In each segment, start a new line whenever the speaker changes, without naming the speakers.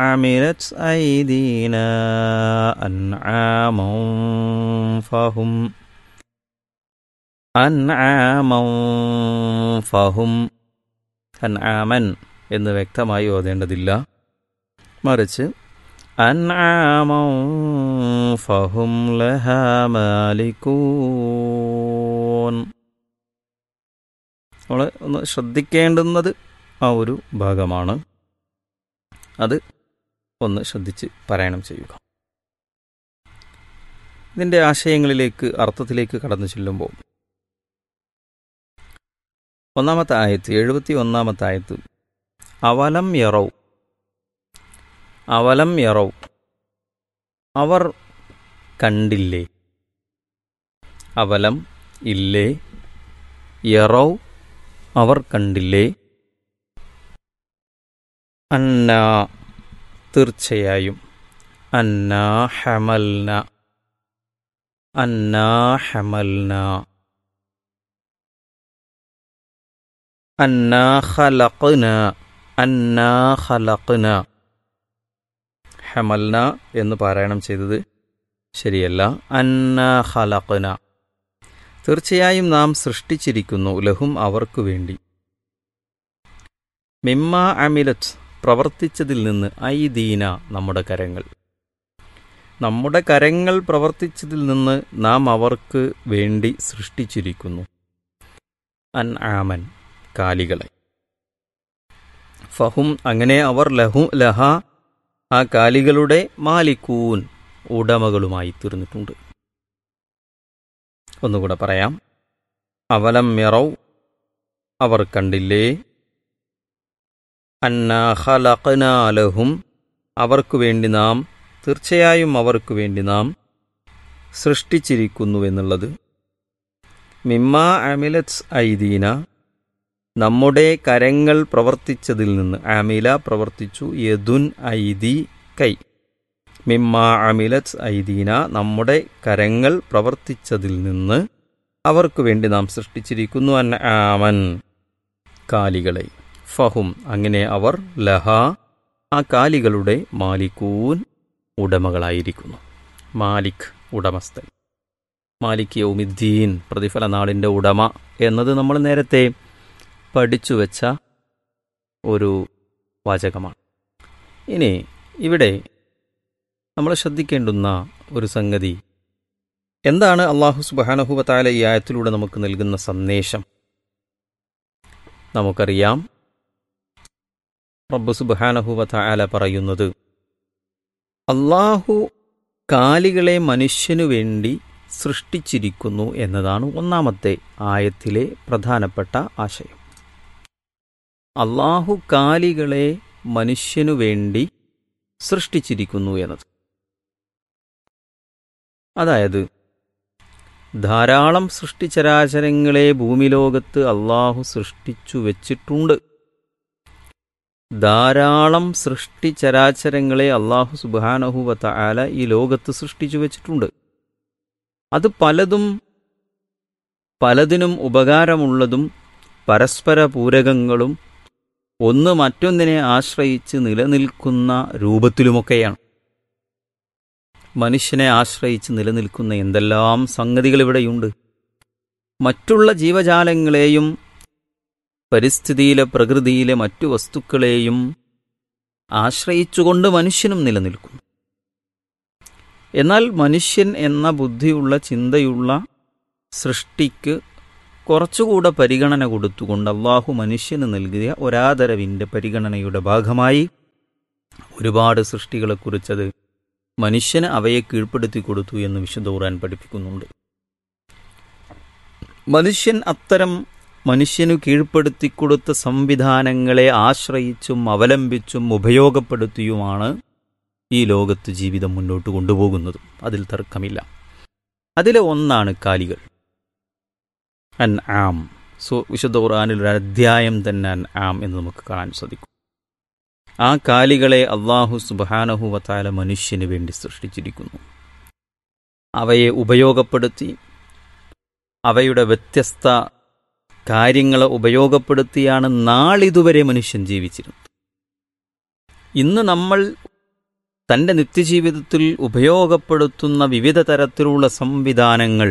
عملت أيدينا أنعاما فهم أنعاما فهم അൻആമൻ എന്ന് വ്യക്തമായി ഓതേണ്ടതില്ല മറിച്ച് അൻആമൻ ഫഹും ലഹാ മാലികൂൻ നമ്മൾ ഒന്ന് ശ്രദ്ധിക്കേണ്ടുന്നത് ആ ഒരു ഭാഗമാണ് അത് ഒന്ന് ശ്രദ്ധിച്ച് പാരായണം ചെയ്യുക ഇതിൻ്റെ ആശയങ്ങളിലേക്ക് അർത്ഥത്തിലേക്ക് കടന്നു ചെല്ലുമ്പോൾ ഒന്നാമത്തെ ആയത്ത് എഴുപത്തി ഒന്നാമത്തെ ആയത്ത് അവലം യറൗ അവലം യറൗ അവർ കണ്ടില്ലേ അവലം ഇല്ലേ യറൗ അവർ കണ്ടില്ലേ അന്ന തീർച്ചയായും അന്ന ഹമൽന അന്ന ഹമൽന അന്ന ഖലഖ്ന അന്ന ഖലഖ്ന ഹമൽന എന്ന് പാരായണം ചെയ്തത് ശരിയല്ല അന്ന ഖലഖ്ന തീർച്ചയായും നാം സൃഷ്ടിച്ചിരിക്കുന്നു ലഹും അവർക്കു വേണ്ടി മിമ്മ അമിലത്ത് പ്രവർത്തിച്ചതിൽ നിന്ന് ഐദീന നമ്മുടെ കരങ്ങൾ നമ്മുടെ കരങ്ങൾ പ്രവർത്തിച്ചതിൽ നിന്ന് നാം അവർക്ക് വേണ്ടി സൃഷ്ടിച്ചിരിക്കുന്നു അൻ ആമൻ കാലികളെ ഫഹും അങ്ങനെ അവർ ലഹു ലഹ ആ കാലികളുടെ മാലിക്കൂൻ ഉടമകളുമായി തീർന്നിട്ടുണ്ട് ഒന്നുകൂടെ പറയാം അവലം മിറൗ അവർ കണ്ടില്ലേ അന്നാ ഖലഖ്നാലഹും അവർക്കു വേണ്ടി നാം തീർച്ചയായും അവർക്കു വേണ്ടി നാം സൃഷ്ടിച്ചിരിക്കുന്നുവെന്നുള്ളത് മിമ്മ അമിലത്ത് ഐദീന നമ്മുടെ കരങ്ങൾ പ്രവർത്തിച്ചതിൽ നിന്ന് ആമില പ്രവർത്തിച്ചു യദുൻ ഐദി കൈ മിമ്മ അമിലത്ത് ഐദീന നമ്മുടെ കരങ്ങൾ പ്രവർത്തിച്ചതിൽ നിന്ന് അവർക്ക് വേണ്ടി നാം സൃഷ്ടിച്ചിരിക്കുന്നു അൻ ആമൻ കാലികളെ ഫഹും അങ്ങനെ അവർ ലഹ ആ കാലികളുടെ മാലിക്കൂൻ ഉടമകളായിരിക്കുന്നു മാലിക് ഉടമസ്ഥൻ മാലിക് യൗമിദ്ദീൻ പ്രതിഫല നാളിൻ്റെ ഉടമ എന്നത് നമ്മൾ നേരത്തെ പഠിച്ചു വെച്ച ഒരു വാചകമാണ് ഇനി ഇവിടെ നമ്മൾ ശ്രദ്ധിക്കേണ്ടുന്ന ഒരു സംഗതി എന്താണ് അള്ളാഹു സുബാനഹുബത്തായ ഈ ആയത്തിലൂടെ നമുക്ക് നൽകുന്ന സന്ദേശം നമുക്കറിയാം റബ്ബ് സുബാനഹുബത്തായ പറയുന്നത് അള്ളാഹു കാലികളെ മനുഷ്യനു വേണ്ടി സൃഷ്ടിച്ചിരിക്കുന്നു എന്നതാണ് ഒന്നാമത്തെ ആയത്തിലെ പ്രധാനപ്പെട്ട ആശയം അള്ളാഹു കാലികളെ മനുഷ്യനു വേണ്ടി സൃഷ്ടിച്ചിരിക്കുന്നു എന്നത് അതായത് ധാരാളം സൃഷ്ടിചരാചരങ്ങളെ ഭൂമിലോകത്ത് അള്ളാഹു സൃഷ്ടിച്ചു വച്ചിട്ടുണ്ട് ധാരാളം സൃഷ്ടിചരാചരങ്ങളെ അള്ളാഹു സുബാനഹുവത്ത ആല ഈ ലോകത്ത് സൃഷ്ടിച്ചു വച്ചിട്ടുണ്ട് അത് പലതും പലതിനും ഉപകാരമുള്ളതും പരസ്പര പൂരകങ്ങളും ഒന്ന് മറ്റൊന്നിനെ ആശ്രയിച്ച് നിലനിൽക്കുന്ന രൂപത്തിലുമൊക്കെയാണ് മനുഷ്യനെ ആശ്രയിച്ച് നിലനിൽക്കുന്ന എന്തെല്ലാം സംഗതികൾ ഇവിടെയുണ്ട് മറ്റുള്ള ജീവജാലങ്ങളെയും പരിസ്ഥിതിയിലെ പ്രകൃതിയിലെ മറ്റു വസ്തുക്കളെയും ആശ്രയിച്ചുകൊണ്ട് മനുഷ്യനും നിലനിൽക്കുന്നു എന്നാൽ മനുഷ്യൻ എന്ന ബുദ്ധിയുള്ള ചിന്തയുള്ള സൃഷ്ടിക്ക് കുറച്ചുകൂടെ പരിഗണന കൊടുത്തുകൊണ്ട് അള്ളാഹു മനുഷ്യന് നൽകിയ ഒരാദരവിൻ്റെ പരിഗണനയുടെ ഭാഗമായി ഒരുപാട് സൃഷ്ടികളെക്കുറിച്ചത് മനുഷ്യന് അവയെ കീഴ്പ്പെടുത്തി കൊടുത്തു എന്ന് വിശുദ്ധ ഖുർആൻ പഠിപ്പിക്കുന്നുണ്ട് മനുഷ്യൻ അത്തരം മനുഷ്യനു കീഴ്പ്പെടുത്തി കൊടുത്ത സംവിധാനങ്ങളെ ആശ്രയിച്ചും അവലംബിച്ചും ഉപയോഗപ്പെടുത്തിയുമാണ് ഈ ലോകത്ത് ജീവിതം മുന്നോട്ട് കൊണ്ടുപോകുന്നതും അതിൽ തർക്കമില്ല അതിലെ ഒന്നാണ് കാലികൾ അൻ ആം സോ വിശുദ്ധ ഖുർആാനിൽ ഒരു അധ്യായം തന്നെ അൻ ആം എന്ന് നമുക്ക് കാണാൻ സാധിക്കും ആ കാലികളെ അള്ളാഹു സുബാനഹുവത്താല മനുഷ്യന് വേണ്ടി സൃഷ്ടിച്ചിരിക്കുന്നു അവയെ ഉപയോഗപ്പെടുത്തി അവയുടെ വ്യത്യസ്ത കാര്യങ്ങളെ ഉപയോഗപ്പെടുത്തിയാണ് നാളിതുവരെ മനുഷ്യൻ ജീവിച്ചിരുന്നത് ഇന്ന് നമ്മൾ തൻ്റെ നിത്യജീവിതത്തിൽ ഉപയോഗപ്പെടുത്തുന്ന വിവിധ തരത്തിലുള്ള സംവിധാനങ്ങൾ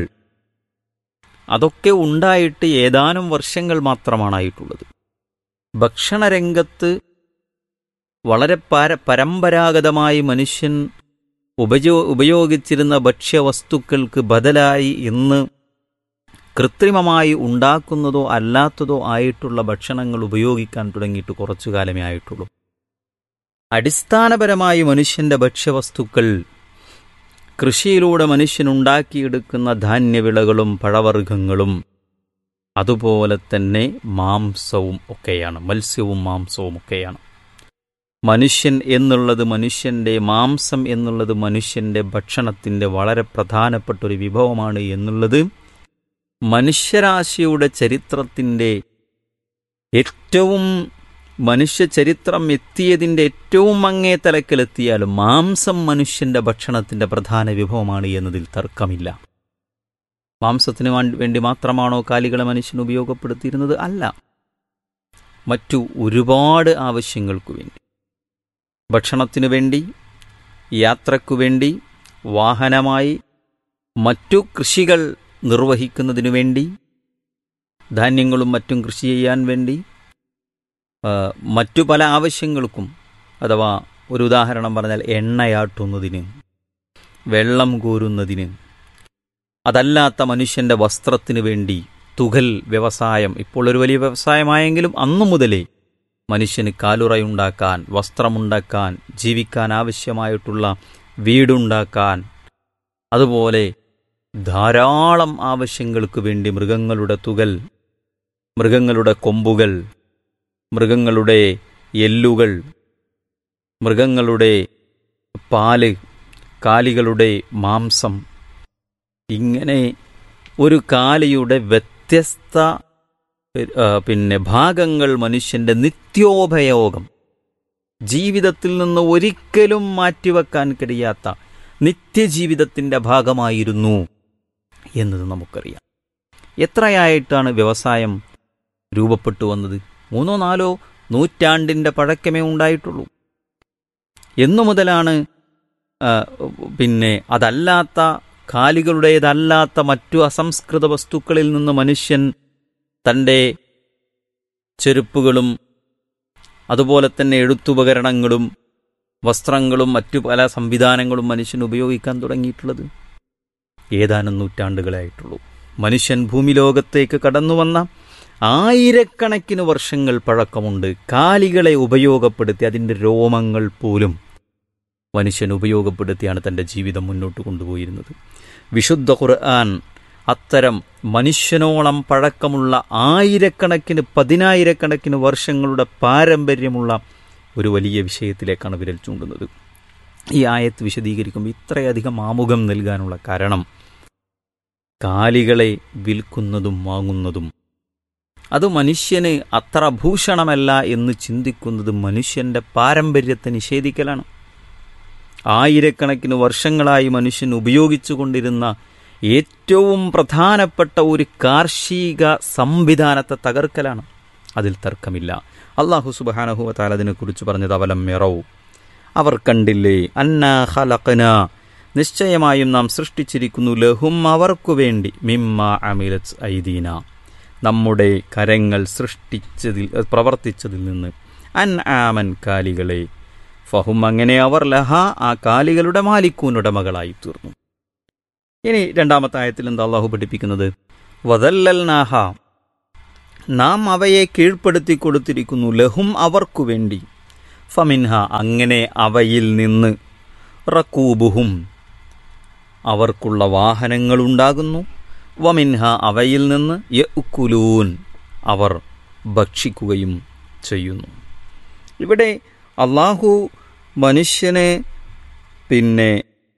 അതൊക്കെ ഉണ്ടായിട്ട് ഏതാനും വർഷങ്ങൾ മാത്രമാണായിട്ടുള്ളത് ഭക്ഷണരംഗത്ത് വളരെ പര പരമ്പരാഗതമായി മനുഷ്യൻ ഉപയോ ഉപയോഗിച്ചിരുന്ന ഭക്ഷ്യവസ്തുക്കൾക്ക് ബദലായി ഇന്ന് കൃത്രിമമായി ഉണ്ടാക്കുന്നതോ അല്ലാത്തതോ ആയിട്ടുള്ള ഭക്ഷണങ്ങൾ ഉപയോഗിക്കാൻ തുടങ്ങിയിട്ട് കുറച്ചു കാലമേ ആയിട്ടുള്ളൂ അടിസ്ഥാനപരമായി മനുഷ്യന്റെ ഭക്ഷ്യവസ്തുക്കൾ കൃഷിയിലൂടെ മനുഷ്യനുണ്ടാക്കിയെടുക്കുന്ന ധാന്യവിളകളും പഴവർഗ്ഗങ്ങളും അതുപോലെ തന്നെ മാംസവും ഒക്കെയാണ് മത്സ്യവും മാംസവും ഒക്കെയാണ് മനുഷ്യൻ എന്നുള്ളത് മനുഷ്യന്റെ മാംസം എന്നുള്ളത് മനുഷ്യന്റെ ഭക്ഷണത്തിന്റെ വളരെ പ്രധാനപ്പെട്ട ഒരു വിഭവമാണ് എന്നുള്ളത് മനുഷ്യരാശിയുടെ ചരിത്രത്തിന്റെ ഏറ്റവും മനുഷ്യ ചരിത്രം എത്തിയതിൻ്റെ ഏറ്റവും അങ്ങേ തലക്കിലെത്തിയാലും മാംസം മനുഷ്യന്റെ ഭക്ഷണത്തിന്റെ പ്രധാന വിഭവമാണ് എന്നതിൽ തർക്കമില്ല മാംസത്തിന് വേണ്ടി മാത്രമാണോ കാലികളെ മനുഷ്യൻ ഉപയോഗപ്പെടുത്തിയിരുന്നത് അല്ല മറ്റു ഒരുപാട് ആവശ്യങ്ങൾക്കു വേണ്ടി ഭക്ഷണത്തിനു വേണ്ടി യാത്രക്കു വേണ്ടി വാഹനമായി മറ്റു കൃഷികൾ നിർവഹിക്കുന്നതിനു വേണ്ടി ധാന്യങ്ങളും മറ്റും കൃഷി ചെയ്യാൻ വേണ്ടി മറ്റു പല ആവശ്യങ്ങൾക്കും അഥവാ ഒരു ഉദാഹരണം പറഞ്ഞാൽ എണ്ണയാട്ടുന്നതിന് വെള്ളം കോരുന്നതിന് അതല്ലാത്ത മനുഷ്യന്റെ വസ്ത്രത്തിന് വേണ്ടി തുകൽ വ്യവസായം ഇപ്പോൾ ഒരു വലിയ വ്യവസായമായെങ്കിലും അന്നു മുതലേ മനുഷ്യന് കാലുറയുണ്ടാക്കാൻ വസ്ത്രമുണ്ടാക്കാൻ ജീവിക്കാൻ ആവശ്യമായിട്ടുള്ള വീടുണ്ടാക്കാൻ അതുപോലെ ധാരാളം ആവശ്യങ്ങൾക്ക് വേണ്ടി മൃഗങ്ങളുടെ തുകൽ മൃഗങ്ങളുടെ കൊമ്പുകൾ മൃഗങ്ങളുടെ എല്ലുകൾ മൃഗങ്ങളുടെ പാല് കാലികളുടെ മാംസം ഇങ്ങനെ ഒരു കാലിയുടെ വ്യത്യസ്ത പിന്നെ ഭാഗങ്ങൾ മനുഷ്യന്റെ നിത്യോപയോഗം ജീവിതത്തിൽ നിന്ന് ഒരിക്കലും മാറ്റിവെക്കാൻ കഴിയാത്ത നിത്യജീവിതത്തിന്റെ ഭാഗമായിരുന്നു എന്നത് നമുക്കറിയാം എത്രയായിട്ടാണ് വ്യവസായം രൂപപ്പെട്ടു വന്നത് മൂന്നോ നാലോ നൂറ്റാണ്ടിന്റെ പഴക്കമേ ഉണ്ടായിട്ടുള്ളൂ എന്നു മുതലാണ് പിന്നെ അതല്ലാത്ത കാലികളുടേതല്ലാത്ത മറ്റു അസംസ്കൃത വസ്തുക്കളിൽ നിന്ന് മനുഷ്യൻ തൻ്റെ ചെരുപ്പുകളും അതുപോലെ തന്നെ എഴുത്തുപകരണങ്ങളും വസ്ത്രങ്ങളും മറ്റു പല സംവിധാനങ്ങളും മനുഷ്യൻ ഉപയോഗിക്കാൻ തുടങ്ങിയിട്ടുള്ളത് ഏതാനും നൂറ്റാണ്ടുകളായിട്ടുള്ളൂ മനുഷ്യൻ ഭൂമി ലോകത്തേക്ക് കടന്നു വന്ന ആയിരക്കണക്കിന് വർഷങ്ങൾ പഴക്കമുണ്ട് കാലികളെ ഉപയോഗപ്പെടുത്തി അതിൻ്റെ രോമങ്ങൾ പോലും മനുഷ്യൻ ഉപയോഗപ്പെടുത്തിയാണ് തൻ്റെ ജീവിതം മുന്നോട്ട് കൊണ്ടുപോയിരുന്നത് വിശുദ്ധ ഖുർആൻ അത്തരം മനുഷ്യനോളം പഴക്കമുള്ള ആയിരക്കണക്കിന് പതിനായിരക്കണക്കിന് വർഷങ്ങളുടെ പാരമ്പര്യമുള്ള ഒരു വലിയ വിഷയത്തിലേക്കാണ് വിരൽ ചൂണ്ടുന്നത് ഈ ആയത്ത് വിശദീകരിക്കുമ്പോൾ ഇത്രയധികം ആമുഖം നൽകാനുള്ള കാരണം കാലികളെ വിൽക്കുന്നതും വാങ്ങുന്നതും അത് മനുഷ്യന് അത്ര ഭൂഷണമല്ല എന്ന് ചിന്തിക്കുന്നത് മനുഷ്യന്റെ പാരമ്പര്യത്തെ നിഷേധിക്കലാണ് ആയിരക്കണക്കിന് വർഷങ്ങളായി മനുഷ്യൻ ഉപയോഗിച്ചു കൊണ്ടിരുന്ന ഏറ്റവും പ്രധാനപ്പെട്ട ഒരു കാർഷിക സംവിധാനത്തെ തകർക്കലാണ് അതിൽ തർക്കമില്ല അള്ളാഹു സുബാനഹു താല അതിനെക്കുറിച്ച് പറഞ്ഞത് അവലം മെറവ് അവർ കണ്ടില്ലേ അന്നാ ഹലക്കന നിശ്ചയമായും നാം സൃഷ്ടിച്ചിരിക്കുന്നു ലഹും അവർക്കു വേണ്ടി മിമ്മ അമിലത്ത് ഐദീന നമ്മുടെ കരങ്ങൾ സൃഷ്ടിച്ചതിൽ പ്രവർത്തിച്ചതിൽ നിന്ന് അൻ ആമൻ കാലികളെ ഫഹും അങ്ങനെ അവർ ലഹ ആ കാലികളുടെ മാലിക്കൂനുടമകളായി തീർന്നു ഇനി രണ്ടാമത്തെ ആയത്തിൽ എന്താ അള്ളാഹു പഠിപ്പിക്കുന്നത് വതല്ലൽ നാഹ നാം അവയെ കീഴ്പ്പെടുത്തി കൊടുത്തിരിക്കുന്നു ലഹും അവർക്കു വേണ്ടി ഫമിൻഹ അങ്ങനെ അവയിൽ നിന്ന് റക്കൂബുഹും അവർക്കുള്ള വാഹനങ്ങളുണ്ടാകുന്നു വമിൻഹ അവയിൽ നിന്ന് യക്കുലൂൻ അവർ ഭക്ഷിക്കുകയും ചെയ്യുന്നു ഇവിടെ അള്ളാഹു മനുഷ്യനെ പിന്നെ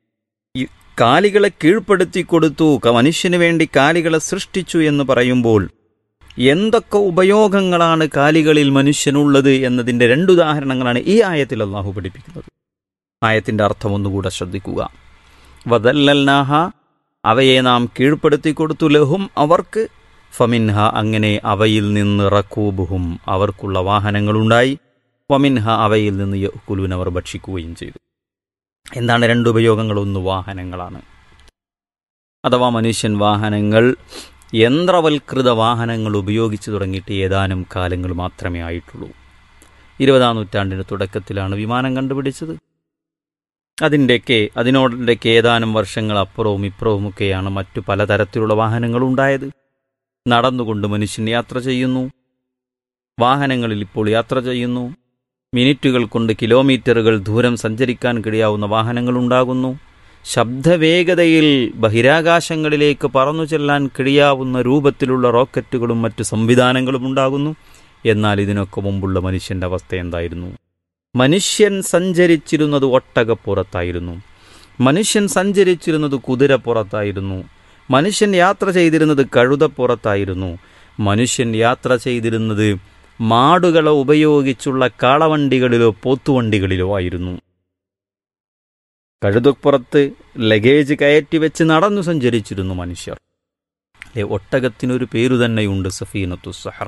കാലികളെ കീഴ്പ്പെടുത്തി കൊടുത്തു മനുഷ്യന് വേണ്ടി കാലികളെ സൃഷ്ടിച്ചു എന്ന് പറയുമ്പോൾ എന്തൊക്കെ ഉപയോഗങ്ങളാണ് കാലികളിൽ മനുഷ്യനുള്ളത് എന്നതിൻ്റെ രണ്ടുദാഹരണങ്ങളാണ് ഈ ആയത്തിൽ അള്ളാഹു പഠിപ്പിക്കുന്നത് ആയത്തിൻ്റെ അർത്ഥം ഒന്നുകൂടെ ശ്രദ്ധിക്കുക വദല്ലൽനാഹ അവയെ നാം കീഴ്പ്പെടുത്തി കൊടുത്തു ലഹും അവർക്ക് ഫമിൻഹ അങ്ങനെ അവയിൽ നിന്ന് റക്കൂബുഹും അവർക്കുള്ള വാഹനങ്ങളുണ്ടായി വമിൻഹ അവയിൽ നിന്ന് യക്കുലൂൻ അവർ ഭക്ഷിക്കുകയും ചെയ്തു എന്താണ് രണ്ട് ഉപയോഗങ്ങൾ ഒന്ന് വാഹനങ്ങളാണ് അഥവാ മനുഷ്യൻ വാഹനങ്ങൾ യന്ത്രവൽകൃത വാഹനങ്ങൾ ഉപയോഗിച്ചു തുടങ്ങിയിട്ട് ഏതാനും കാലങ്ങൾ മാത്രമേ ആയിട്ടുള്ളൂ ഇരുപതാം നൂറ്റാണ്ടിൻ്റെ തുടക്കത്തിലാണ് വിമാനം കണ്ടുപിടിച്ചത് അതിൻ്റെയൊക്കെ അതിനോടൊക്കെ ഏതാനും വർഷങ്ങൾ അപ്പുറവും ഇപ്പുറവുമൊക്കെയാണ് മറ്റു പലതരത്തിലുള്ള വാഹനങ്ങൾ ഉണ്ടായത് നടന്നുകൊണ്ട് മനുഷ്യൻ യാത്ര ചെയ്യുന്നു വാഹനങ്ങളിൽ ഇപ്പോൾ യാത്ര ചെയ്യുന്നു മിനിറ്റുകൾ കൊണ്ട് കിലോമീറ്ററുകൾ ദൂരം സഞ്ചരിക്കാൻ കഴിയാവുന്ന വാഹനങ്ങൾ ഉണ്ടാകുന്നു ശബ്ദവേഗതയിൽ ബഹിരാകാശങ്ങളിലേക്ക് പറന്നു ചെല്ലാൻ കഴിയാവുന്ന രൂപത്തിലുള്ള റോക്കറ്റുകളും മറ്റു സംവിധാനങ്ങളും ഉണ്ടാകുന്നു എന്നാൽ ഇതിനൊക്കെ മുമ്പുള്ള മനുഷ്യന്റെ അവസ്ഥ എന്തായിരുന്നു മനുഷ്യൻ സഞ്ചരിച്ചിരുന്നത് ഒട്ടകപ്പുറത്തായിരുന്നു മനുഷ്യൻ സഞ്ചരിച്ചിരുന്നത് കുതിരപ്പുറത്തായിരുന്നു മനുഷ്യൻ യാത്ര ചെയ്തിരുന്നത് കഴുതപ്പുറത്തായിരുന്നു മനുഷ്യൻ യാത്ര ചെയ്തിരുന്നത് മാടുകളെ ഉപയോഗിച്ചുള്ള കാളവണ്ടികളിലോ പോത്തുവണ്ടികളിലോ ആയിരുന്നു കഴുതപ്പുറത്ത് ലഗേജ് കയറ്റി വെച്ച് നടന്നു സഞ്ചരിച്ചിരുന്നു മനുഷ്യർ അല്ലെ ഒട്ടകത്തിനൊരു പേരു തന്നെയുണ്ട് സഫീനത്തു സഹറ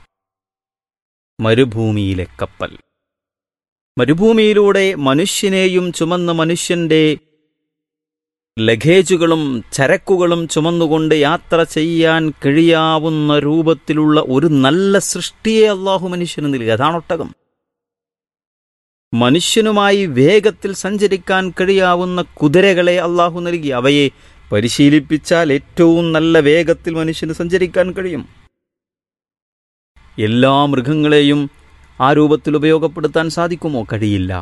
മരുഭൂമിയിലെ കപ്പൽ മരുഭൂമിയിലൂടെ മനുഷ്യനെയും ചുമന്ന് മനുഷ്യന്റെ ലഗേജുകളും ചരക്കുകളും ചുമന്നുകൊണ്ട് യാത്ര ചെയ്യാൻ കഴിയാവുന്ന രൂപത്തിലുള്ള ഒരു നല്ല സൃഷ്ടിയെ അള്ളാഹു മനുഷ്യന് നൽകുക അതാണ് ഒട്ടകം മനുഷ്യനുമായി വേഗത്തിൽ സഞ്ചരിക്കാൻ കഴിയാവുന്ന കുതിരകളെ അള്ളാഹു നൽകി അവയെ പരിശീലിപ്പിച്ചാൽ ഏറ്റവും നല്ല വേഗത്തിൽ മനുഷ്യന് സഞ്ചരിക്കാൻ കഴിയും എല്ലാ മൃഗങ്ങളെയും ആ രൂപത്തിൽ ഉപയോഗപ്പെടുത്താൻ സാധിക്കുമോ കഴിയില്ല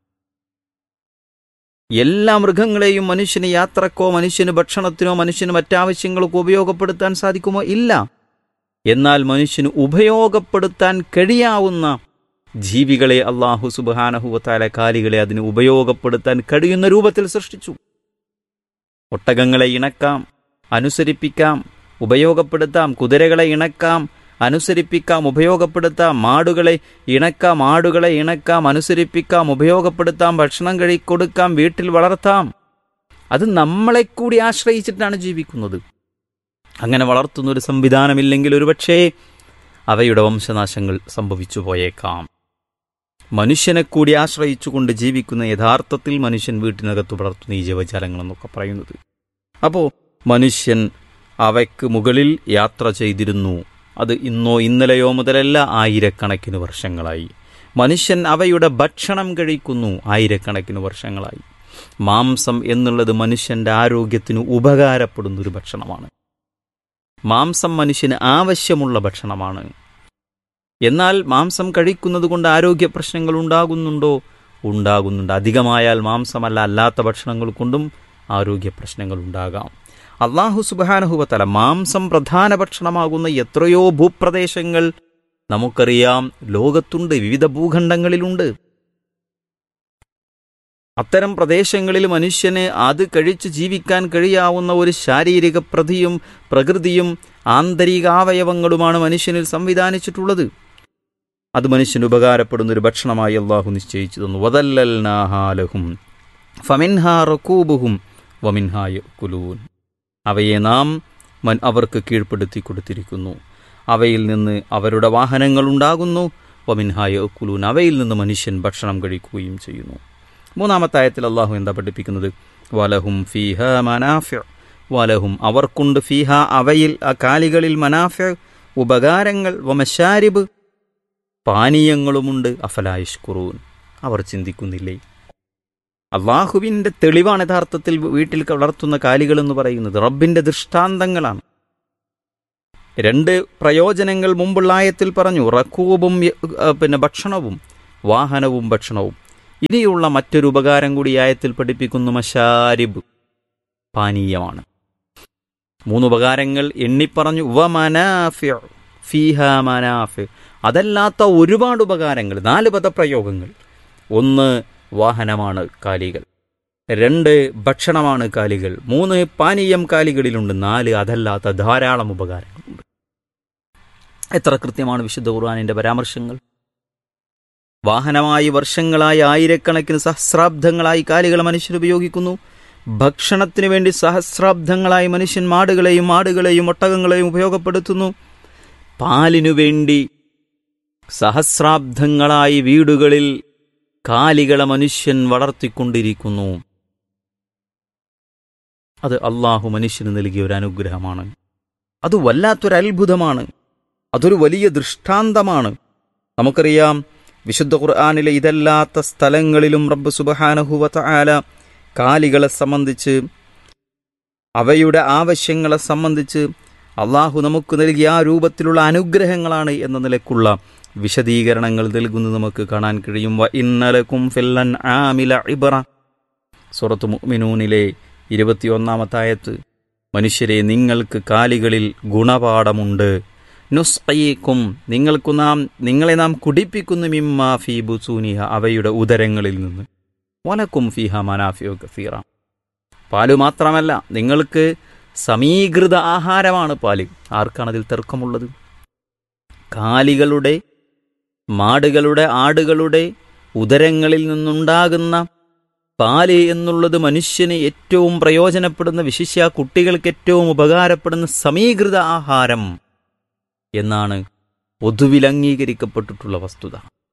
എല്ലാ മൃഗങ്ങളെയും മനുഷ്യന് യാത്രക്കോ മനുഷ്യന് ഭക്ഷണത്തിനോ മനുഷ്യന് മറ്റാവശ്യങ്ങൾക്കോ ഉപയോഗപ്പെടുത്താൻ സാധിക്കുമോ ഇല്ല എന്നാൽ മനുഷ്യന് ഉപയോഗപ്പെടുത്താൻ കഴിയാവുന്ന ജീവികളെ അള്ളാഹു സുബാനഹുവത്താല കാലികളെ അതിന് ഉപയോഗപ്പെടുത്താൻ കഴിയുന്ന രൂപത്തിൽ സൃഷ്ടിച്ചു ഒട്ടകങ്ങളെ ഇണക്കാം അനുസരിപ്പിക്കാം ഉപയോഗപ്പെടുത്താം കുതിരകളെ ഇണക്കാം അനുസരിപ്പിക്കാം ഉപയോഗപ്പെടുത്താം മാടുകളെ ഇണക്കാം ആടുകളെ ഇണക്കാം അനുസരിപ്പിക്കാം ഉപയോഗപ്പെടുത്താം ഭക്ഷണം കഴിക്കൊടുക്കാം വീട്ടിൽ വളർത്താം അത് നമ്മളെ കൂടി ആശ്രയിച്ചിട്ടാണ് ജീവിക്കുന്നത് അങ്ങനെ വളർത്തുന്ന ഒരു സംവിധാനമില്ലെങ്കിൽ ഒരുപക്ഷേ അവയുടെ വംശനാശങ്ങൾ സംഭവിച്ചു പോയേക്കാം മനുഷ്യനെ കൂടി ആശ്രയിച്ചുകൊണ്ട് ജീവിക്കുന്ന യഥാർത്ഥത്തിൽ മനുഷ്യൻ വീട്ടിനകത്ത് വളർത്തുന്ന ഈ ജീവജാലങ്ങളെന്നൊക്കെ പറയുന്നത് അപ്പോൾ മനുഷ്യൻ അവയ്ക്ക് മുകളിൽ യാത്ര ചെയ്തിരുന്നു അത് ഇന്നോ ഇന്നലെയോ മുതലല്ല ആയിരക്കണക്കിന് വർഷങ്ങളായി മനുഷ്യൻ അവയുടെ ഭക്ഷണം കഴിക്കുന്നു ആയിരക്കണക്കിന് വർഷങ്ങളായി മാംസം എന്നുള്ളത് മനുഷ്യന്റെ ആരോഗ്യത്തിന് ഉപകാരപ്പെടുന്ന ഒരു ഭക്ഷണമാണ് മാംസം മനുഷ്യന് ആവശ്യമുള്ള ഭക്ഷണമാണ് എന്നാൽ മാംസം കഴിക്കുന്നത് കൊണ്ട് ആരോഗ്യ പ്രശ്നങ്ങൾ ഉണ്ടാകുന്നുണ്ടോ ഉണ്ടാകുന്നുണ്ട് അധികമായാൽ മാംസമല്ല അല്ലാത്ത ഭക്ഷണങ്ങൾ കൊണ്ടും ആരോഗ്യ പ്രശ്നങ്ങൾ ഉണ്ടാകാം അള്ളാഹു സുബാനഹുവത്തല മാംസം പ്രധാന ഭക്ഷണമാകുന്ന എത്രയോ ഭൂപ്രദേശങ്ങൾ നമുക്കറിയാം ലോകത്തുണ്ട് വിവിധ ഭൂഖണ്ഡങ്ങളിലുണ്ട് അത്തരം പ്രദേശങ്ങളിൽ മനുഷ്യന് അത് കഴിച്ച് ജീവിക്കാൻ കഴിയാവുന്ന ഒരു ശാരീരിക പ്രതിയും പ്രകൃതിയും ആന്തരികാവയവങ്ങളുമാണ് മനുഷ്യനിൽ സംവിധാനിച്ചിട്ടുള്ളത് അത് മനുഷ്യന് ഉപകാരപ്പെടുന്ന ഒരു ഭക്ഷണമായി അള്ളാഹു നിശ്ചയിച്ചു തന്നു വതല്ലൽനാഹാലഹും ഫമിൻഹാ റക്കൂബുഹും വമിൻഹായ കുലൂൻ അവയെ നാം മൻ അവർക്ക് കീഴ്പ്പെടുത്തി കൊടുത്തിരിക്കുന്നു അവയിൽ നിന്ന് അവരുടെ വാഹനങ്ങൾ ഉണ്ടാകുന്നു വമിൻഹായ കുലൂൻ അവയിൽ നിന്ന് മനുഷ്യൻ ഭക്ഷണം കഴിക്കുകയും ചെയ്യുന്നു മൂന്നാമത്തെ ആയത്തിൽ അള്ളാഹു എന്താ പഠിപ്പിക്കുന്നത് വലഹും ഫീഹ മനാഫ്യ വലഹും അവർക്കുണ്ട് ഫീഹ അവയിൽ ആ കാലികളിൽ മനാഫ്യ ഉപകാരങ്ങൾ വമശാരിബ് പാനീയങ്ങളുമുണ്ട് അഫലായിഷ്കുറൂൻ അവർ ചിന്തിക്കുന്നില്ലേ അള്ളാഹുവിൻ്റെ തെളിവാണ് യഥാർത്ഥത്തിൽ വീട്ടിൽ വളർത്തുന്ന കാലികൾ എന്ന് പറയുന്നത് റബ്ബിന്റെ ദൃഷ്ടാന്തങ്ങളാണ് രണ്ട് പ്രയോജനങ്ങൾ മുമ്പുള്ള ആയത്തിൽ പറഞ്ഞു റക്കൂബും പിന്നെ ഭക്ഷണവും വാഹനവും ഭക്ഷണവും ഇനിയുള്ള മറ്റൊരു ഉപകാരം കൂടി ആയത്തിൽ പഠിപ്പിക്കുന്നു മഷാരിബ് പാനീയമാണ് മൂന്ന് ഉപകാരങ്ങൾ എണ്ണിപ്പറഞ്ഞു വ മനാഫ്യ ഫീഹ മനാഫ്യ അതല്ലാത്ത ഒരുപാട് ഉപകാരങ്ങൾ നാല് പദപ്രയോഗങ്ങൾ ഒന്ന് വാഹനമാണ് കാലികൾ രണ്ട് ഭക്ഷണമാണ് കാലികൾ മൂന്ന് പാനീയം കാലികളിലുണ്ട് നാല് അതല്ലാത്ത ധാരാളം ഉപകാരങ്ങളുണ്ട് എത്ര കൃത്യമാണ് വിശുദ്ധ ഖുർആാനിന്റെ പരാമർശങ്ങൾ വാഹനമായി വർഷങ്ങളായി ആയിരക്കണക്കിന് സഹസ്രാബ്ദങ്ങളായി കാലികൾ മനുഷ്യർ ഉപയോഗിക്കുന്നു ഭക്ഷണത്തിന് വേണ്ടി സഹസ്രാബ്ദങ്ങളായി മനുഷ്യൻ മാടുകളെയും ആടുകളെയും ഒട്ടകങ്ങളെയും ഉപയോഗപ്പെടുത്തുന്നു പാലിനു വേണ്ടി സഹസ്രാബ്ദങ്ങളായി വീടുകളിൽ കാലികളെ മനുഷ്യൻ വളർത്തിക്കൊണ്ടിരിക്കുന്നു അത് അള്ളാഹു മനുഷ്യന് നൽകിയ ഒരു അനുഗ്രഹമാണ് അത് വല്ലാത്തൊരു അത്ഭുതമാണ് അതൊരു വലിയ ദൃഷ്ടാന്തമാണ് നമുക്കറിയാം വിശുദ്ധ ഖുർആാനിലെ ഇതല്ലാത്ത സ്ഥലങ്ങളിലും റബ്ബ് സുബഹാനഹുവത്ത ആല കാലികളെ സംബന്ധിച്ച് അവയുടെ ആവശ്യങ്ങളെ സംബന്ധിച്ച് അള്ളാഹു നമുക്ക് നൽകിയ ആ രൂപത്തിലുള്ള അനുഗ്രഹങ്ങളാണ് എന്ന നിലക്കുള്ള വിശദീകരണങ്ങൾ നൽകുന്നത് നമുക്ക് കാണാൻ കഴിയും വ ഇന്നലക്കും ഫില്ലൻ ആമില ഇബറ സുറത്ത് മുഅ്മിനൂനിലെ ഇരുപത്തിയൊന്നാമത്തായത്ത് മനുഷ്യരെ നിങ്ങൾക്ക് കാലികളിൽ ഗുണപാഠമുണ്ട് നുസ്ഖീക്കും നിങ്ങൾക്കു നാം നിങ്ങളെ നാം കുടിപ്പിക്കുന്നു മിമ്മാ ഫീ ബുസൂനിഹ അവയുടെ ഉദരങ്ങളിൽ നിന്ന് വലക്കും ഫീഹ മനാഫിയോ കസീറ പാല് മാത്രമല്ല നിങ്ങൾക്ക് സമീകൃത ആഹാരമാണ് പാല് ആർക്കാണ് അതിൽ തർക്കമുള്ളത് കാലികളുടെ മാടുകളുടെ ആടുകളുടെ ഉദരങ്ങളിൽ നിന്നുണ്ടാകുന്ന പാല് എന്നുള്ളത് മനുഷ്യന് ഏറ്റവും പ്രയോജനപ്പെടുന്ന വിശിഷ്യ കുട്ടികൾക്ക് ഏറ്റവും ഉപകാരപ്പെടുന്ന സമീകൃത ആഹാരം എന്നാണ് പൊതുവിൽ അംഗീകരിക്കപ്പെട്ടിട്ടുള്ള വസ്തുത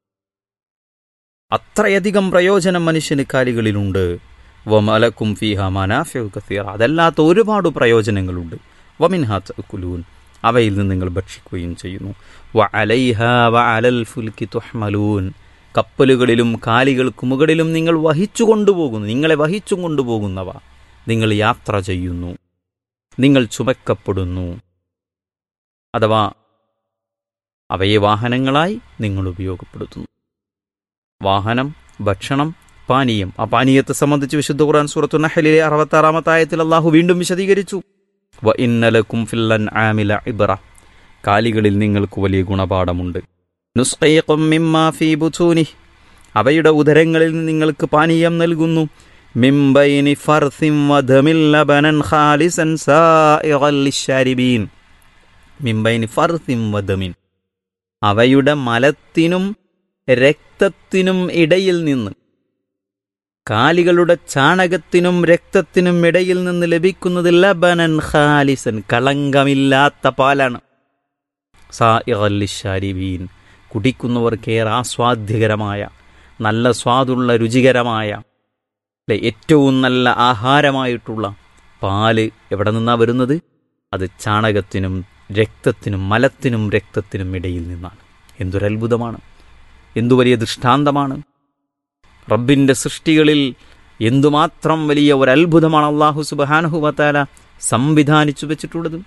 അത്രയധികം പ്രയോജനം മനുഷ്യന് കാലികളിലുണ്ട് വമലക്കും ഫീഹ മനാഫ്യു കസീറ അതല്ലാത്ത ഒരുപാട് പ്രയോജനങ്ങളുണ്ട് വമിൻഹാത്ത് കുലൂൻ അവയിൽ നിന്ന് നിങ്ങൾ ഭക്ഷിക്കുകയും ചെയ്യുന്നു വ അലൈഹ വ അലൽ ഫുൽക്കി തുഹ്മലൂൻ കപ്പലുകളിലും കാലികൾക്ക് മുകളിലും നിങ്ങൾ വഹിച്ചു കൊണ്ടുപോകുന്നു നിങ്ങളെ വഹിച്ചു കൊണ്ടുപോകുന്നവ നിങ്ങൾ യാത്ര ചെയ്യുന്നു നിങ്ങൾ ചുമക്കപ്പെടുന്നു അഥവാ അവയെ വാഹനങ്ങളായി നിങ്ങൾ ഉപയോഗപ്പെടുത്തുന്നു വാഹനം ഭക്ഷണം പാനീയം ആ പാനീയത്തെ സംബന്ധിച്ച് വിശുദ്ധ ഖുർആൻ സൂറത്തു നഹലിലെ അറുപത്താറാമത്തെ ആയത്തിൽ അള്ളാഹു വീണ്ടും വിശദീകരിച്ചു വ ഇന്നലക്കും ഫില്ലൻ ആമില ഇബ്ര കാലികളിൽ നിങ്ങൾക്ക് വലിയ ഗുണപാഠമുണ്ട് നുസ്ഖയ്ക്കും മിമ്മാ ഫീ ബുതൂനി അവയുടെ ഉദരങ്ങളിൽ നിന്ന് നിങ്ങൾക്ക് പാനീയം നൽകുന്നു മിംബൈനി ഫർസിം വദമിൽ ലബനൻ ഖാലിസൻ സായിഗൻ ലിശ്ശാരിബീൻ മിംബൈനി ഫർസിം വദമിൻ അവയുടെ മലത്തിനും രക്തത്തിനും ഇടയിൽ നിന്ന് കാലികളുടെ ചാണകത്തിനും രക്തത്തിനും ഇടയിൽ നിന്ന് ലഭിക്കുന്നത് ലബനൻ ഖാലിസൻ കളങ്കമില്ലാത്ത പാലാണ് സായിഗല്ലിഷാരിബീൻ കുടിക്കുന്നവർക്കേറെ ആസ്വാദ്യകരമായ നല്ല സ്വാദുള്ള രുചികരമായ അല്ലെ ഏറ്റവും നല്ല ആഹാരമായിട്ടുള്ള പാല് എവിടെ നിന്നാണ് വരുന്നത് അത് ചാണകത്തിനും രക്തത്തിനും മലത്തിനും രക്തത്തിനും ഇടയിൽ നിന്നാണ് എന്തൊരത്ഭുതമാണ് എന്തു വലിയ ദൃഷ്ടാന്തമാണ് റബ്ബിൻ്റെ സൃഷ്ടികളിൽ എന്തുമാത്രം വലിയ ഒരു അത്ഭുതമാണ് അള്ളാഹു സുബാനഹുവത്താല സംവിധാനിച്ചു വെച്ചിട്ടുള്ളത്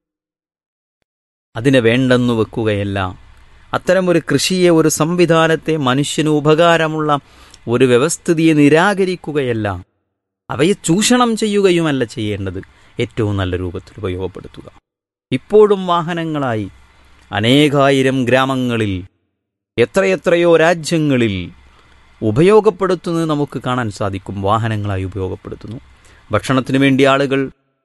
അതിനെ വേണ്ടെന്നു വെക്കുകയല്ല അത്തരമൊരു കൃഷിയെ ഒരു സംവിധാനത്തെ മനുഷ്യന് ഉപകാരമുള്ള ഒരു വ്യവസ്ഥിതിയെ നിരാകരിക്കുകയല്ല അവയെ ചൂഷണം ചെയ്യുകയുമല്ല ചെയ്യേണ്ടത് ഏറ്റവും നല്ല രൂപത്തിൽ ഉപയോഗപ്പെടുത്തുക ഇപ്പോഴും വാഹനങ്ങളായി അനേകായിരം ഗ്രാമങ്ങളിൽ എത്രയെത്രയോ രാജ്യങ്ങളിൽ ഉപയോഗപ്പെടുത്തുന്നത് നമുക്ക് കാണാൻ സാധിക്കും വാഹനങ്ങളായി ഉപയോഗപ്പെടുത്തുന്നു ഭക്ഷണത്തിനു വേണ്ടി ആളുകൾ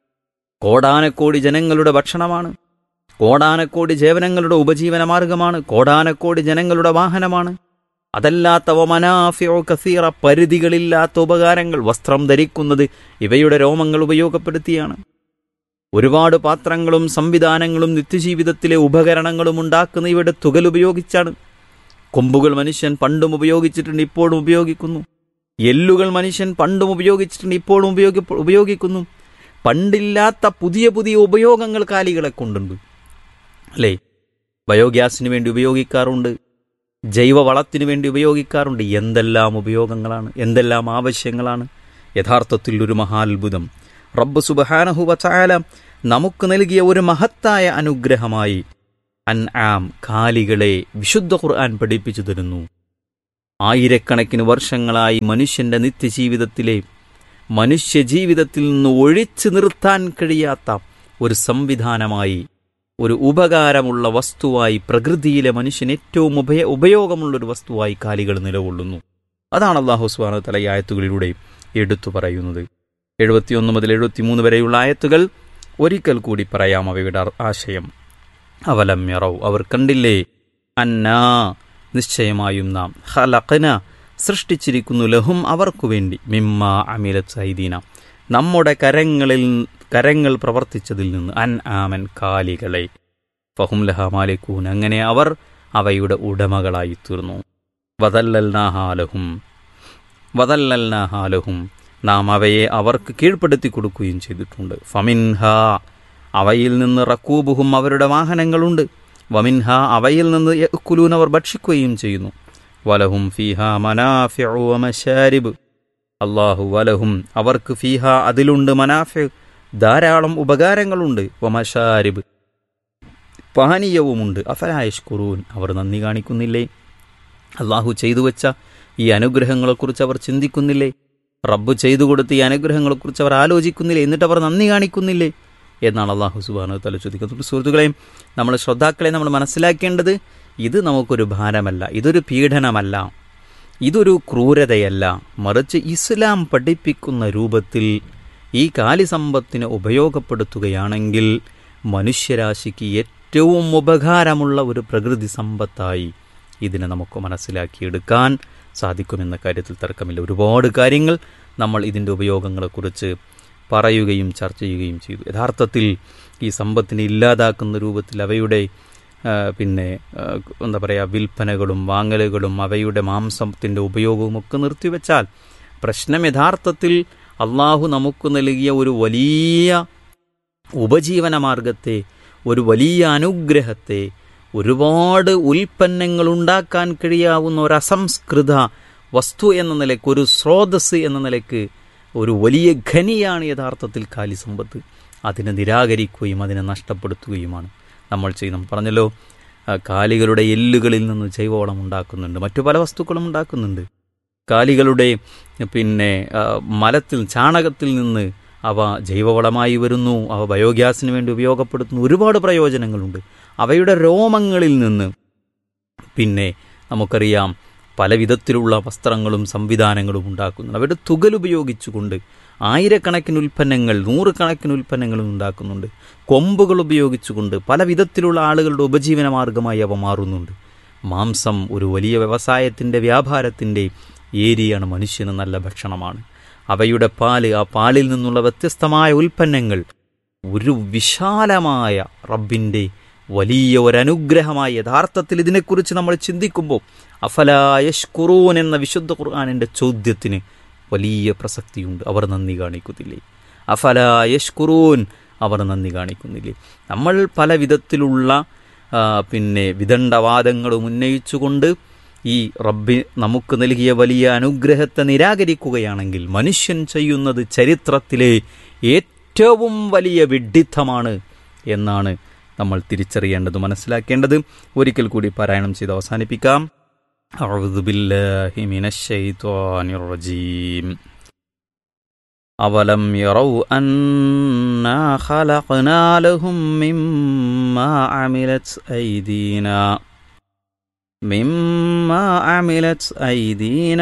കോടാനക്കോടി ജനങ്ങളുടെ ഭക്ഷണമാണ് കോടാനക്കോടി ജേവനങ്ങളുടെ ഉപജീവന മാർഗമാണ് കോടാനക്കോടി ജനങ്ങളുടെ വാഹനമാണ് അതല്ലാത്തവ മനാഫിയോ കസീറ പരിധികളില്ലാത്ത ഉപകാരങ്ങൾ വസ്ത്രം ധരിക്കുന്നത് ഇവയുടെ രോമങ്ങൾ ഉപയോഗപ്പെടുത്തിയാണ് ഒരുപാട് പാത്രങ്ങളും സംവിധാനങ്ങളും നിത്യജീവിതത്തിലെ ഉപകരണങ്ങളും ഉണ്ടാക്കുന്ന ഇവയുടെ തുകൽ ഉപയോഗിച്ചാണ് കൊമ്പുകൾ മനുഷ്യൻ പണ്ടും ഉപയോഗിച്ചിട്ടുണ്ട് ഇപ്പോഴും ഉപയോഗിക്കുന്നു എല്ലുകൾ മനുഷ്യൻ പണ്ടും ഉപയോഗിച്ചിട്ടുണ്ട് ഇപ്പോഴും ഉപയോഗി ഉപയോഗിക്കുന്നു പണ്ടില്ലാത്ത പുതിയ പുതിയ ഉപയോഗങ്ങൾ കാലികളെ കൊണ്ടുണ്ട് അല്ലേ ബയോഗ്യാസിന് വേണ്ടി ഉപയോഗിക്കാറുണ്ട് ജൈവവളത്തിനു വേണ്ടി ഉപയോഗിക്കാറുണ്ട് എന്തെല്ലാം ഉപയോഗങ്ങളാണ് എന്തെല്ലാം ആവശ്യങ്ങളാണ് യഥാർത്ഥത്തിൽ ഒരു മഹാത്ഭുതം റബ്ബ് സുബഹാനഹുവ ചായാല നമുക്ക് നൽകിയ ഒരു മഹത്തായ അനുഗ്രഹമായി അൻ ആം കാലികളെ വിശുദ്ധ ഖുർആൻ പഠിപ്പിച്ചു തരുന്നു ആയിരക്കണക്കിന് വർഷങ്ങളായി മനുഷ്യന്റെ നിത്യജീവിതത്തിലെ മനുഷ്യജീവിതത്തിൽ നിന്ന് ഒഴിച്ചു നിർത്താൻ കഴിയാത്ത ഒരു സംവിധാനമായി ഒരു ഉപകാരമുള്ള വസ്തുവായി പ്രകൃതിയിലെ മനുഷ്യൻ ഏറ്റവും ഉപയ ഉപയോഗമുള്ള ഒരു വസ്തുവായി കാലികൾ നിലകൊള്ളുന്നു അതാണ് അള്ളാഹു സ്വാന തല ഈ ആയത്തുകളിലൂടെ എടുത്തു പറയുന്നത് എഴുപത്തിയൊന്ന് മുതൽ എഴുപത്തിമൂന്ന് വരെയുള്ള ആയത്തുകൾ ഒരിക്കൽ കൂടി പറയാം അവയുടെ ആശയം അവലം യറവ് അവർ കണ്ടില്ലേ അന്നാ നിശ്ചയമായും നാം ഹലഖന സൃഷ്ടിച്ചിരിക്കുന്നു ലഹും അവർക്കു വേണ്ടി മിമ്മ അമിലത് സൈദീന നമ്മുടെ കരങ്ങളിൽ കരങ്ങൾ പ്രവർത്തിച്ചതിൽ നിന്ന് അൻ ആമൻ കാലികളെ ഫഹും ലഹ മാലിക്കൂൻ അങ്ങനെ അവർ അവയുടെ ഉടമകളായി തീർന്നു വതല്ലൽനാഹാലഹും വതല്ലൽനാഹാലഹും നാം അവയെ അവർക്ക് കീഴ്പ്പെടുത്തി കൊടുക്കുകയും ചെയ്തിട്ടുണ്ട് ഫമിൻഹ അവയിൽ നിന്ന് റക്കൂബുഹും അവരുടെ വാഹനങ്ങളുണ്ട് വമിൻഹ അവയിൽ നിന്ന് യഅ്കുലൂൻ അവർ ഭക്ഷിക്കുകയും ചെയ്യുന്നു വലഹും ഫീഹ മനാഫിഉ വമശാരിബ് അള്ളാഹു വലഹും അവർക്ക് ഫീഹ അതിലുണ്ട് മനാഫി ധാരാളം ഉപകാരങ്ങളുണ്ട് വമശാരിബ് പാനീയവുമുണ്ട് അഫലായഷ്കുറൂൻ അവർ നന്ദി കാണിക്കുന്നില്ലേ അള്ളാഹു ചെയ്തു വെച്ച ഈ അനുഗ്രഹങ്ങളെക്കുറിച്ച് അവർ ചിന്തിക്കുന്നില്ലേ റബ്ബ് ചെയ്തു കൊടുത്ത ഈ അനുഗ്രഹങ്ങളെക്കുറിച്ച് അവർ ആലോചിക്കുന്നില്ലേ എന്നിട്ട് അവർ നന്ദി കാണിക്കുന്നില്ലേ എന്നാണ് അള്ളാഹു സുബാനു തല ചോദിക്കുന്നത് സുഹൃത്തുക്കളെയും നമ്മൾ ശ്രോതാക്കളെ നമ്മൾ മനസ്സിലാക്കേണ്ടത് ഇത് നമുക്കൊരു ഭാരമല്ല ഇതൊരു പീഡനമല്ല ഇതൊരു ക്രൂരതയല്ല മറിച്ച് ഇസ്ലാം പഠിപ്പിക്കുന്ന രൂപത്തിൽ ഈ കാലിസമ്പത്തിനെ ഉപയോഗപ്പെടുത്തുകയാണെങ്കിൽ മനുഷ്യരാശിക്ക് ഏറ്റവും ഉപകാരമുള്ള ഒരു പ്രകൃതി സമ്പത്തായി ഇതിനെ നമുക്ക് മനസ്സിലാക്കിയെടുക്കാൻ സാധിക്കുമെന്ന കാര്യത്തിൽ തർക്കമില്ല ഒരുപാട് കാര്യങ്ങൾ നമ്മൾ ഇതിൻ്റെ ഉപയോഗങ്ങളെക്കുറിച്ച് പറയുകയും ചർച്ച ചെയ്യുകയും ചെയ്തു യഥാർത്ഥത്തിൽ ഈ സമ്പത്തിനെ ഇല്ലാതാക്കുന്ന രൂപത്തിൽ അവയുടെ ആ, പിന്നെ ആ, എന്താ പറയുക വിൽപ്പനകളും വാങ്ങലുകളും അവയുടെ മാംസത്തിൻ്റെ ഉപയോഗവും ഒക്കെ നിർത്തിവെച്ചാൽ പ്രശ്നം യഥാർത്ഥത്തിൽ അള്ളാഹു നമുക്ക് നൽകിയ ഒരു വലിയ ഉപജീവന മാർഗത്തെ ഒരു വലിയ അനുഗ്രഹത്തെ ഒരുപാട് ഉൽപ്പന്നങ്ങൾ ഉണ്ടാക്കാൻ കഴിയാവുന്ന ഒരു അസംസ്കൃത വസ്തു എന്ന നിലയ്ക്ക് ഒരു സ്രോതസ് എന്ന നിലയ്ക്ക് ഒരു വലിയ ഖനിയാണ് യഥാർത്ഥത്തിൽ കാലിസമ്പത്ത് അതിനെ നിരാകരിക്കുകയും അതിനെ നഷ്ടപ്പെടുത്തുകയുമാണ് നമ്മൾ ചെയ്യുന്നത് പറഞ്ഞല്ലോ ആ, കാലികളുടെ എല്ലുകളിൽ നിന്ന് ജൈവവളം ഉണ്ടാക്കുന്നുണ്ട് മറ്റു പല വസ്തുക്കളും ഉണ്ടാക്കുന്നുണ്ട് കാലികളുടെ പിന്നെ ആ, മലത്തിൽ ചാണകത്തിൽ നിന്ന് അവ ജൈവവളമായി വരുന്നു അവ ബയോഗ്യാസിന് വേണ്ടി ഉപയോഗപ്പെടുത്തുന്നു ഒരുപാട് പ്രയോജനങ്ങളുണ്ട് അവയുടെ രോമങ്ങളിൽ നിന്ന് പിന്നെ നമുക്കറിയാം പല വിധത്തിലുള്ള വസ്ത്രങ്ങളും സംവിധാനങ്ങളും ഉണ്ടാക്കുന്നുണ്ട് അവയുടെ തുകൽ ഉപയോഗിച്ചുകൊണ്ട് ആയിരക്കണക്കിന് ഉൽപ്പന്നങ്ങൾ നൂറുകണക്കിന് ഉൽപ്പന്നങ്ങളും ഉണ്ടാക്കുന്നുണ്ട് കൊമ്പുകൾ ഉപയോഗിച്ചുകൊണ്ട് പല വിധത്തിലുള്ള ആളുകളുടെ ഉപജീവന മാർഗമായി അവ മാറുന്നുണ്ട് മാംസം ഒരു വലിയ വ്യവസായത്തിൻ്റെ വ്യാപാരത്തിൻ്റെ ഏരിയയാണ് മനുഷ്യന് നല്ല ഭക്ഷണമാണ് അവയുടെ പാല് ആ പാലിൽ നിന്നുള്ള വ്യത്യസ്തമായ ഉൽപ്പന്നങ്ങൾ ഒരു വിശാലമായ റബ്ബിൻ്റെ വലിയ ഒരനുഗ്രഹമായി യഥാർത്ഥത്തിൽ ഇതിനെക്കുറിച്ച് നമ്മൾ ചിന്തിക്കുമ്പോൾ അഫലായഷ്കുറൂൻ എന്ന വിശുദ്ധ ഖുർആാനിൻ്റെ ചോദ്യത്തിന് വലിയ പ്രസക്തിയുണ്ട് അവർ നന്ദി കാണിക്കുന്നില്ലേ അഫലായഷ്കുറൂൻ അവർ നന്ദി കാണിക്കുന്നില്ലേ നമ്മൾ പല വിധത്തിലുള്ള ആ, പിന്നെ വിദണ്ഡവാദങ്ങളും ഉന്നയിച്ചുകൊണ്ട് ഈ റബ്ബി നമുക്ക് നൽകിയ വലിയ അനുഗ്രഹത്തെ നിരാകരിക്കുകയാണെങ്കിൽ മനുഷ്യൻ ചെയ്യുന്നത് ചരിത്രത്തിലെ ഏറ്റവും വലിയ വിഡ്ഢിത്തമാണ് എന്നാണ് നമ്മൾ തിരിച്ചറിയേണ്ടത് മനസ്സിലാക്കേണ്ടത് ഒരിക്കൽ കൂടി പാരായണം ചെയ്ത് അവസാനിപ്പിക്കാം أعوذ بالله من الشيطان الرجيم أولم يروا أنا خلقنا لهم مما عملت أيدينا مما عملت أيدينا